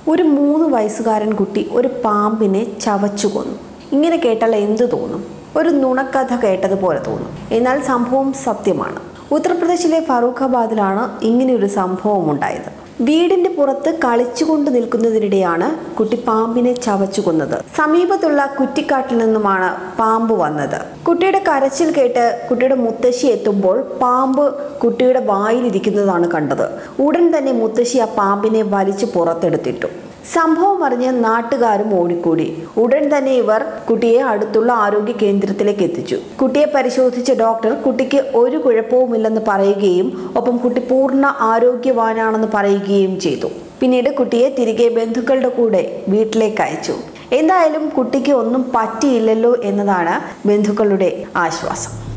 ഒരു മൂന്ന് വയസ്സുകാരൻ കുട്ടി ഒരു പാമ്പിനെ ചവച്ചു കൊന്നു ഇങ്ങനെ കേട്ടാൽ എന്തു തോന്നും ഒരു നുണക്കഥ കേട്ടതുപോലെ തോന്നും എന്നാൽ സംഭവം സത്യമാണ് ഉത്തർപ്രദേശിലെ ഫറൂഖാബാദിലാണ് ഇങ്ങനെയൊരു സംഭവം ഉണ്ടായത് വീടിന്റെ പുറത്ത് കളിച്ചുകൊണ്ട് നിൽക്കുന്നതിനിടെയാണ് കുട്ടി പാമ്പിനെ ചവച്ചു കൊന്നത് സമീപത്തുള്ള കുറ്റിക്കാട്ടിൽ നിന്നുമാണ് പാമ്പ് വന്നത് കുട്ടിയുടെ കരച്ചിൽ കേട്ട് കുട്ടിയുടെ മുത്തശ്ശി എത്തുമ്പോൾ പാമ്പ് കുട്ടിയുടെ വായിലിരിക്കുന്നതാണ് കണ്ടത് ഉടൻ തന്നെ മുത്തശ്ശി ആ പാമ്പിനെ വലിച്ചു പുറത്തെടുത്തിട്ടു സംഭവം അറിഞ്ഞ് നാട്ടുകാരും ഓടിക്കൂടി ഉടൻ തന്നെ ഇവർ കുട്ടിയെ അടുത്തുള്ള ആരോഗ്യ കേന്ദ്രത്തിലേക്ക് എത്തിച്ചു കുട്ടിയെ പരിശോധിച്ച ഡോക്ടർ കുട്ടിക്ക് ഒരു കുഴപ്പവുമില്ലെന്ന് പറയുകയും ഒപ്പം കുട്ടി പൂർണ്ണ ആരോഗ്യവാനാണെന്ന് പറയുകയും ചെയ്തു പിന്നീട് കുട്ടിയെ തിരികെ ബന്ധുക്കളുടെ കൂടെ വീട്ടിലേക്ക് അയച്ചു എന്തായാലും കുട്ടിക്ക് ഒന്നും പറ്റിയില്ലല്ലോ എന്നതാണ് ബന്ധുക്കളുടെ ആശ്വാസം